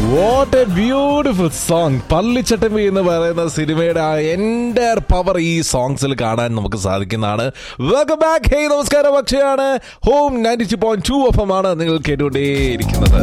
what a beautiful song Pallichattambi എന്ന് പറയുന്ന സിനിമയുടെ ആ എൻ്റെ പവർ ഈ സോങ്സിൽ കാണാൻ നമുക്ക് സാധിക്കുന്നതാണ് വെൽക്കം ബാക്ക് ഹേ നമസ്കാരം അക്ഷയാണ് home ninety two point two F M ആണ് നിങ്ങൾ കേട്ടുകൊണ്ടേയിരിക്കുന്നത്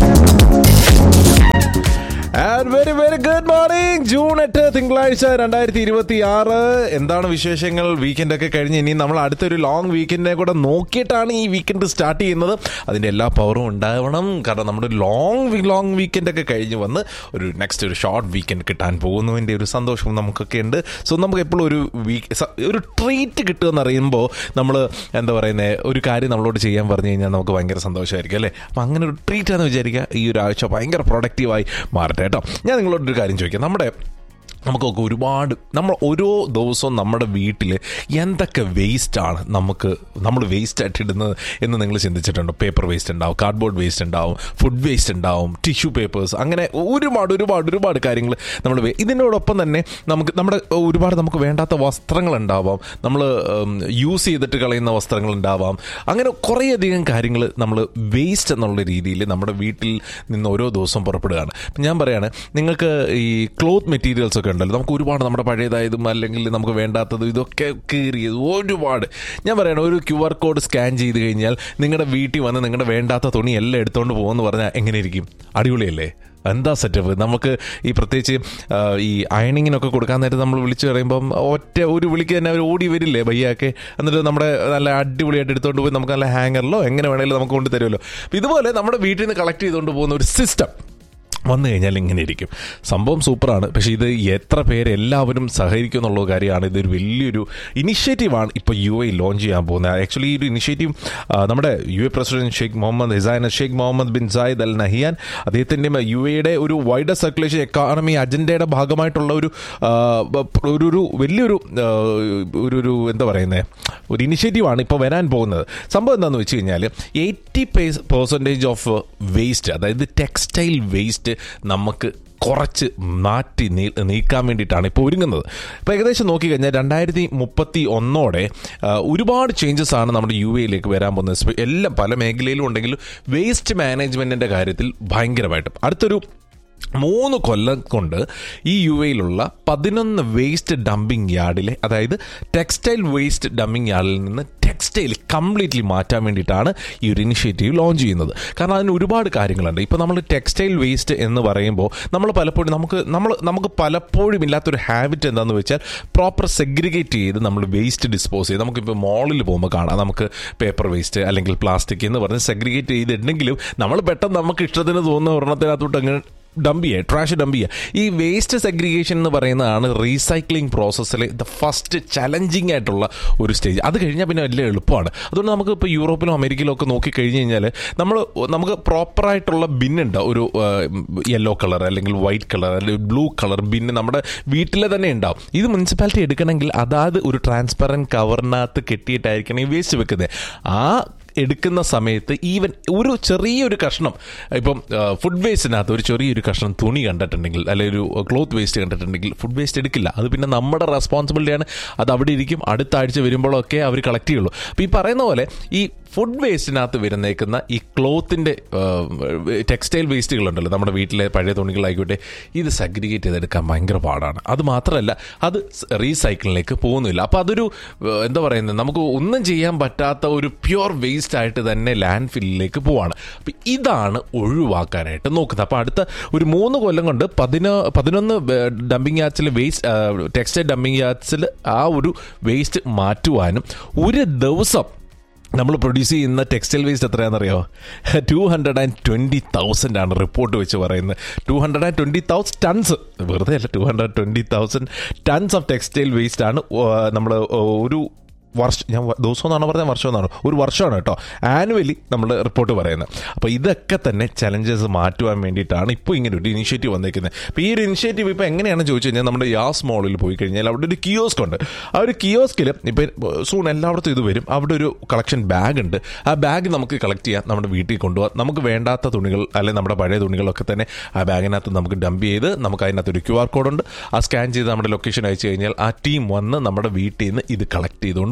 and very very good morning June എട്ട് തിങ്കളാഴ്ച രണ്ടായിരത്തി ഇരുപത്തി ആറ് എന്താണ് വിശേഷങ്ങൾ വീക്കെൻഡ് ഒക്കെ കഴിഞ്ഞ് ഇനി നമ്മൾ അടുത്തൊരു ലോങ് വീക്കെൻഡിനെ കൂടെ നോക്കിയിട്ടാണ് ഈ വീക്കെൻഡ് സ്റ്റാർട്ട് ചെയ്യുന്നത് അതിൻ്റെ എല്ലാ പവറും ഉണ്ടാവണം കാരണം നമ്മുടെ ലോങ് ലോങ് വീക്കെൻഡ് ഒക്കെ കഴിഞ്ഞ് വന്ന് ഒരു നെക്സ്റ്റ് ഒരു ഷോർട്ട് വീക്കെൻഡ് കിട്ടാൻ പോകുന്നതിൻ്റെ ഒരു സന്തോഷവും നമുക്കൊക്കെ ഉണ്ട് സോ നമുക്ക് എപ്പോഴും ഒരു വീക്ക് ഒരു ട്രീറ്റ് കിട്ടുമെന്ന് അറിയുമ്പോൾ നമ്മൾ എന്താ പറയുന്നത് ഒരു കാര്യം നമ്മളോട് ചെയ്യാൻ പറഞ്ഞു കഴിഞ്ഞാൽ നമുക്ക് ഭയങ്കര സന്തോഷമായിരിക്കും അല്ലേ അപ്പം അങ്ങനെ ഒരു ട്രീറ്റ് ആണെന്ന് വിചാരിക്കുക ഈ ഒരു ആഴ്ച ഭയങ്കര പ്രൊഡക്റ്റീവായി മാറട്ടെ കേട്ടോ ഞാൻ നിങ്ങളോടൊരു കാര്യം ചോദിക്കാം നമ്മുടെ നമുക്കൊക്കെ ഒരുപാട് നമ്മൾ ഓരോ ദിവസവും നമ്മുടെ വീട്ടിൽ എന്തൊക്കെ വേസ്റ്റാണ് നമുക്ക് നമ്മൾ വേസ്റ്റ് ആയിട്ട് ഇടുന്നത് എന്ന് നിങ്ങൾ ചിന്തിച്ചിട്ടുണ്ടോ പേപ്പർ വേസ്റ്റ് ഉണ്ടാവും കാർഡ്ബോർഡ് വേസ്റ്റ് ഉണ്ടാവും ഫുഡ് വേസ്റ്റ് ഉണ്ടാവും ടിഷ്യൂ പേപ്പേഴ്സ് അങ്ങനെ ഒരുപാട് ഒരുപാട് ഒരുപാട് കാര്യങ്ങൾ നമ്മൾ ഇതിനോടൊപ്പം തന്നെ നമുക്ക് നമ്മുടെ ഒരുപാട് നമുക്ക് വേണ്ടാത്ത വസ്ത്രങ്ങൾ ഉണ്ടാവാം നമ്മൾ യൂസ് ചെയ്തിട്ട് കളയുന്ന വസ്ത്രങ്ങൾ ഉണ്ടാവാം അങ്ങനെ കുറേയധികം കാര്യങ്ങൾ നമ്മൾ വേസ്റ്റ് എന്നുള്ള രീതിയിൽ നമ്മുടെ വീട്ടിൽ നിന്ന് ഓരോ ദിവസവും പുറപ്പെടുകയാണ് ഞാൻ പറയാണ് നിങ്ങൾക്ക് ഈ ക്ലോത്ത് മെറ്റീരിയൽസ് ഒക്കെ ഉണ്ടല്ലോ നമുക്ക് ഒരുപാട് നമ്മുടെ പഴയതായതും അല്ലെങ്കിൽ നമുക്ക് വേണ്ടാത്തതും ഇതൊക്കെ കീറിയത് ഒരുപാട് ഞാൻ പറയണം ഒരു ക്യു ആർ കോഡ് സ്കാൻ ചെയ്ത് കഴിഞ്ഞാൽ നിങ്ങളുടെ വീട്ടിൽ വന്ന് നിങ്ങളുടെ വേണ്ടാത്ത തുണി എല്ലാം എടുത്തുകൊണ്ട് പോകുമെന്ന് പറഞ്ഞാൽ എങ്ങനെ ഇരിക്കും അടിപൊളിയല്ലേ എന്താ സെറ്റപ്പ് നമുക്ക് ഈ പ്രത്യേകിച്ച് ആ, ഈ അയണിങ്ങിനൊക്കെ കൊടുക്കാൻ നേരത്ത് നമ്മൾ വിളിച്ചു പറയുമ്പം ഒറ്റ ഒരു വിളിക്ക് തന്നെ അവർ ഓടി വരില്ലേ ബയ്യാക്കെ എന്നിട്ട് നമ്മുടെ നല്ല അടിപൊളിയായിട്ട് എടുത്തുകൊണ്ട് പോയി നമുക്ക് നല്ല ഹാങ്ങറിലോ എങ്ങനെ വേണേലും നമുക്ക് കൊണ്ട് തരുമല്ലോ അപ്പം ഇതുപോലെ നമ്മുടെ വീട്ടിൽ നിന്ന് കളക്ട് ചെയ്തുകൊണ്ട് പോകുന്ന ഒരു സിസ്റ്റം വന്നു കഴിഞ്ഞാൽ ഇങ്ങനെ ഇരിക്കും സംഭവം സൂപ്പറാണ് പക്ഷേ ഇത് എത്ര പേര് എല്ലാവരും സഹകരിക്കും എന്നുള്ള കാര്യമാണ് ഇതൊരു വലിയൊരു ഇനിഷ്യേറ്റീവാണ് ഇപ്പോൾ യു എ ലോഞ്ച് ചെയ്യാൻ പോകുന്നത് ആക്ച്വലി ഈ ഒരു ഇനിഷ്യേറ്റീവ് നമ്മുടെ U A president Sheikh Muhammad ഹിസൈൻ Sheikh Muhammad bin Zayed Al Nahyan അദ്ദേഹത്തിൻ്റെ യു എയുടെ ഒരു വൈഡർ സർക്കുലേഷൻ എക്കോണമി അജണ്ടയുടെ ഭാഗമായിട്ടുള്ള ഒരു ആ, ഒരു ഒരു വലിയൊരു ആ, ഒരു ഒരു എന്താ പറയുന്നത് ഒരു ഇനിഷ്യേറ്റീവാണ് ഇപ്പോൾ വരാൻ പോകുന്നത് സംഭവം എന്താണെന്ന് വെച്ച് കഴിഞ്ഞാൽ എയ്റ്റി പെർസെൻറ്റേജ് ഓഫ് വേസ്റ്റ് അതായത് ടെക്സ്റ്റൈൽ വേസ്റ്റ് നമുക്ക് കുറച്ച് മാറ്റി നീ നീക്കാൻ വേണ്ടിയിട്ടാണ് ഇപ്പോൾ ഒരുങ്ങുന്നത് ഇപ്പോൾ ഏകദേശം നോക്കിക്കഴിഞ്ഞാൽ രണ്ടായിരത്തി മുപ്പത്തി ഒന്നോടെ ആ, ഒരുപാട് ചേഞ്ചസ് ആണ് നമ്മുടെ യു എയിലേക്ക് വരാൻ പോകുന്നത് സ്പെ- എല്ലാം പല മേഖലയിലും ഉണ്ടെങ്കിലും വേസ്റ്റ് മാനേജ്മെൻറ്റിൻ്റെ കാര്യത്തിൽ ഭയങ്കരമായിട്ടും അടുത്തൊരു മൂന്ന് കൊല്ലം കൊണ്ട് ഈ യു എയിലുള്ള പതിനൊന്ന് വേസ്റ്റ് ഡംപിങ് യാർഡിലെ അതായത് ടെക്സ്റ്റൈൽ വേസ്റ്റ് ഡംപിങ് യാർഡിൽ നിന്ന് ടെക്സ്റ്റൈൽ കംപ്ലീറ്റ്ലി മാറ്റാൻ വേണ്ടിയിട്ടാണ് ഈ ഒരു ഇനിഷ്യേറ്റീവ് ലോഞ്ച് ചെയ്യുന്നത് കാരണം അതിന് ഒരുപാട് കാര്യങ്ങളുണ്ട് ഇപ്പോൾ നമ്മൾ ടെക്സ്റ്റൈൽ വേസ്റ്റ് എന്ന് പറയുമ്പോൾ നമ്മൾ പലപ്പോഴും നമുക്ക് നമ്മൾ നമുക്ക് പലപ്പോഴും ഇല്ലാത്തൊരു ഹാബിറ്റ് എന്താണെന്ന് വെച്ചാൽ പ്രോപ്പർ സെഗ്രിഗേറ്റ് ചെയ്ത് നമ്മൾ വേസ്റ്റ് ഡിസ്പോസ് ചെയ്ത് നമുക്കിപ്പോൾ മോളിൽ പോകുമ്പോൾ കാണാം നമുക്ക് പേപ്പർ വേസ്റ്റ് അല്ലെങ്കിൽ പ്ലാസ്റ്റിക് എന്ന് പറഞ്ഞ് സെഗ്രിഗേറ്റ് ചെയ്തിട്ടുണ്ടെങ്കിലും നമ്മൾ പെട്ടെന്ന് നമുക്ക് ഇഷ്ടത്തിന് തോന്നുന്ന ഒരെണ്ണത്തിനകത്തോട്ട് അങ്ങനെ ഡംപ് ചെയ്യുക ട്രാഷ് ഡംപ് ചെയ്യുക ഈ വേസ്റ്റ് സെഗ്രിഗേഷൻ എന്ന് പറയുന്നതാണ് റീസൈക്ലിംഗ് പ്രോസസ്സിലെ ദ ഫസ്റ്റ് ചലഞ്ചിങ് ആയിട്ടുള്ള ഒരു സ്റ്റേജ് അത് കഴിഞ്ഞാൽ പിന്നെ വലിയ എളുപ്പമാണ് അതുകൊണ്ട് നമുക്ക് ഇപ്പോൾ യൂറോപ്പിലും അമേരിക്കയിലും ഒക്കെ നോക്കി കഴിഞ്ഞ് കഴിഞ്ഞാൽ നമ്മൾ നമുക്ക് പ്രോപ്പറായിട്ടുള്ള ബിന്നുണ്ട് ഒരു യെല്ലോ കളർ അല്ലെങ്കിൽ വൈറ്റ് കളർ അല്ലെങ്കിൽ ബ്ലൂ കളർ ബിന്ന് നമ്മുടെ വീട്ടിൽ തന്നെ ഉണ്ടാവും ഇത് മുനിസിപ്പാലിറ്റി എടുക്കണമെങ്കിൽ അതാത് ഒരു ട്രാൻസ്പെറൻറ്റ് കവറിനകത്ത് കെട്ടിയിട്ടായിരിക്കണം ഈ വേസ്റ്റ് വെക്കുന്നത് ആ എടുക്കുന്ന സമയത്ത് ഈവൻ ഒരു ചെറിയൊരു കഷ്ണം ഇപ്പം ഫുഡ് വേസ്റ്റിനകത്ത് ഒരു ചെറിയൊരു കഷ്ണം തുണി കണ്ടിട്ടുണ്ടെങ്കിൽ അല്ലെങ്കിൽ ഒരു ക്ലോത്ത് വേസ്റ്റ് കണ്ടിട്ടുണ്ടെങ്കിൽ ഫുഡ് വേസ്റ്റ് എടുക്കില്ല അത് പിന്നെ നമ്മുടെ റെസ്പോൺസിബിലിറ്റിയാണ് അത് അവിടെ ഇരിക്കും അടുത്ത ആഴ്ച വരുമ്പോഴൊക്കെ അവർ കളക്ട് ചെയ്യുള്ളൂ അപ്പോൾ ഈ പറയുന്ന പോലെ ഈ ഫുഡ് വേസ്റ്റിനകത്ത് വരുന്നേക്കുന്ന ഈ ക്ലോത്തിൻ്റെ ടെക്സ്റ്റൈൽ വേസ്റ്റുകളുണ്ടല്ലോ നമ്മുടെ വീട്ടിലെ പഴയ തുണികളായിക്കോട്ടെ ഇത് സഗ്രിഗേറ്റ് ചെയ്തെടുക്കാൻ ഭയങ്കര പാടാണ് അത് മാത്രമല്ല അത് റീസൈക്കിളിലേക്ക് പോകുന്നില്ല അപ്പോൾ അതൊരു ഏഹ്, എന്താ പറയുന്നത് നമുക്ക് ഒന്നും ചെയ്യാൻ പറ്റാത്ത ഒരു പ്യുവർ വേസ്റ്റ് ആയിട്ട് തന്നെ ലാൻഡ് ഫില്ലിലേക്ക് പോവാണ് അപ്പം ഇതാണ് ഒഴിവാക്കാനായിട്ട് നോക്കുന്നത് അപ്പോൾ അടുത്ത ഒരു മൂന്ന് കൊല്ലം കൊണ്ട് പതിന പതിനൊന്ന് ഡംപിങ് യാർഡ്സിൽ വേസ്റ്റ് ടെക്സ്റ്റൈൽ ഡംപിങ് യാർഡ്സിൽ ആ ഒരു വേസ്റ്റ് മാറ്റുവാനും ഒരു ദിവസം നമ്മൾ പ്രൊഡ്യൂസ് ചെയ്യുന്ന ടെക്സ്റ്റൈൽ വേസ്റ്റ് എത്രയാണെന്നറിയോ two hundred and twenty thousand ആണ് റിപ്പോർട്ട് വെച്ച് പറയുന്നത് two hundred and twenty thousand tons വെറുതെ അല്ല two hundred twenty thousand tons of textile waste ആണ് നമ്മൾ ഒരു വർഷം ഞാൻ വ- ദിവസം എന്നാണോ പറഞ്ഞത് വർഷം എന്നാണോ ഒരു വർഷമാണ് കേട്ടോ ആനുവലി നമ്മൾ റിപ്പോർട്ട് പറയുന്നത് അപ്പോൾ ഇതൊക്കെ തന്നെ ചലഞ്ചസ് മാറ്റുവാൻ വേണ്ടിയിട്ടാണ് ഇപ്പോൾ ഇങ്ങനെ ഒരു ഇനിഷ്യേറ്റീവ് വന്നേക്കുന്നത് അപ്പോൾ ഈ ഒരു ഇനിഷ്യേറ്റീവ് ഇപ്പോൾ എങ്ങനെയാണെന്ന് ചോദിച്ചു കഴിഞ്ഞാൽ നമ്മുടെ യാസ് മോളിൽ പോയി കഴിഞ്ഞാൽ അവിടെ ഒരു കിയോസ്ക് ഉണ്ട് ആ ഒരു കിയോസ്കിൽ ഇപ്പം സൂൺ എല്ലായിടത്തും ഇത് വരും അവിടെ ഒരു കളക്ഷൻ ബാഗ് ഉണ്ട് ആ ബാഗ് നമുക്ക് കളക്ട് ചെയ്യാം നമ്മുടെ വീട്ടിൽ കൊണ്ടുപോകാം നമുക്ക് വേണ്ടാത്ത തുണികൾ അല്ലെങ്കിൽ നമ്മുടെ പഴയ തുണികളൊക്കെ തന്നെ ആ ബാഗിനകത്ത് നമുക്ക് ഡംപ് ചെയ്ത് നമുക്ക് അതിനകത്ത് ഒരു ക്യു ആർ കോഡ് ഉണ്ട് ആ സ്കാൻ ചെയ്ത് നമ്മുടെ ലൊക്കേഷൻ അയച്ചു കഴിഞ്ഞാൽ ആ ടീം വന്ന് നമ്മുടെ വീട്ടിൽ നിന്ന് ഇത് കളക്ട് ചെയ്തുകൊണ്ട്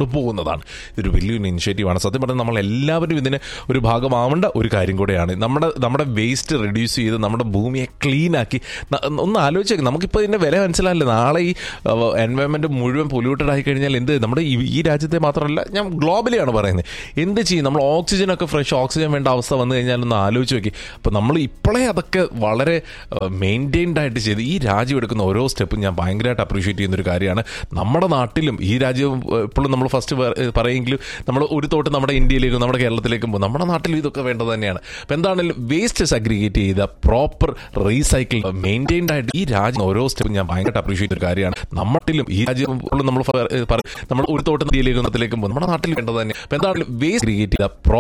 കൊണ്ടുപോകുന്നതാണ് ഇതൊരു വലിയൊരു ഇനിഷ്യേറ്റീവാണ് സത്യം പറഞ്ഞാൽ നമ്മൾ എല്ലാവരും ഇതിന് ഒരു ഭാഗമാവേണ്ട ഒരു കാര്യം കൂടെയാണ് നമ്മുടെ നമ്മുടെ വേസ്റ്റ് റെഡ്യൂസ് ചെയ്ത് നമ്മുടെ ഭൂമിയെ ക്ലീൻ ആക്കി ന- ഒന്ന് ആലോചിച്ചേക്ക് നമുക്കിപ്പോൾ ഇതിൻ്റെ വില മനസ്സിലാവില്ല നാളെ ഈ എൻവയോൺമെൻറ്റ് മുഴുവൻ പൊല്യൂട്ടഡ് ആയി കഴിഞ്ഞാൽ എന്ത് നമ്മുടെ ഈ ഈ രാജ്യത്തെ മാത്രമല്ല ഞാൻ ഗ്ലോബലിയാണ് പറയുന്നത് എന്ത് ചെയ്യും നമ്മൾ ഓക്സിജനൊക്കെ ഫ്രഷ് ഓക്സിജൻ വേണ്ട അവസ്ഥ വന്നു കഴിഞ്ഞാൽ ഒന്ന് ആലോചിച്ച് നോക്കി അപ്പോൾ നമ്മൾ ഇപ്പോഴേ അതൊക്കെ വളരെ മെയിൻറ്റെയിൻഡ് ആയിട്ട് ചെയ്ത് ഈ രാജ്യം എടുക്കുന്ന ഓരോ സ്റ്റെപ്പും ഞാൻ ഭയങ്കരമായിട്ട് അപ്രീഷിയേറ്റ് ചെയ്യുന്ന ഒരു കാര്യമാണ് നമ്മുടെ നാട്ടിലും ഈ രാജ്യം ഇപ്പോഴും നമ്മൾ ഫസ്റ്റ് പറയുമെങ്കിലും നമ്മൾ ഒരു തോട്ട് നമ്മുടെ ഇന്ത്യയിലേക്കും നമ്മുടെ കേരളത്തിലേക്കും പോകും നമ്മുടെ നാട്ടിലും ഇതൊക്കെ വേണ്ടത് തന്നെയാണ് അപ്പോൾ എന്താണെങ്കിലും വേസ്റ്റ് അഗ്രിഗേറ്റ് ചെയ്ത പ്രോപ്പർ റീസൈക്കിൾ മെയിൻറ്റെയിൻഡ് ആയിട്ട് ഈ രാജ്യം ഓരോ സ്റ്റെപ്പും ഞാൻ ഭയങ്കരമായിട്ട് അപ്രീഷിയേറ്റ് ഒരു കാര്യമാണ് നമ്മട്ടിലും ഈ രാജ്യം ഇപ്പോഴും നമ്മൾ നമ്മൾ ഒരു തോട്ട് ഇന്ത്യയിലേക്കും നാട്ടിലേക്കും പോകും നമ്മുടെ നാട്ടിൽ വേണ്ടത് തന്നെ അപ്പോൾ എന്താണെങ്കിലും വേസ്റ്റ് അഗ്രിഗേറ്റ് ചെയ്ത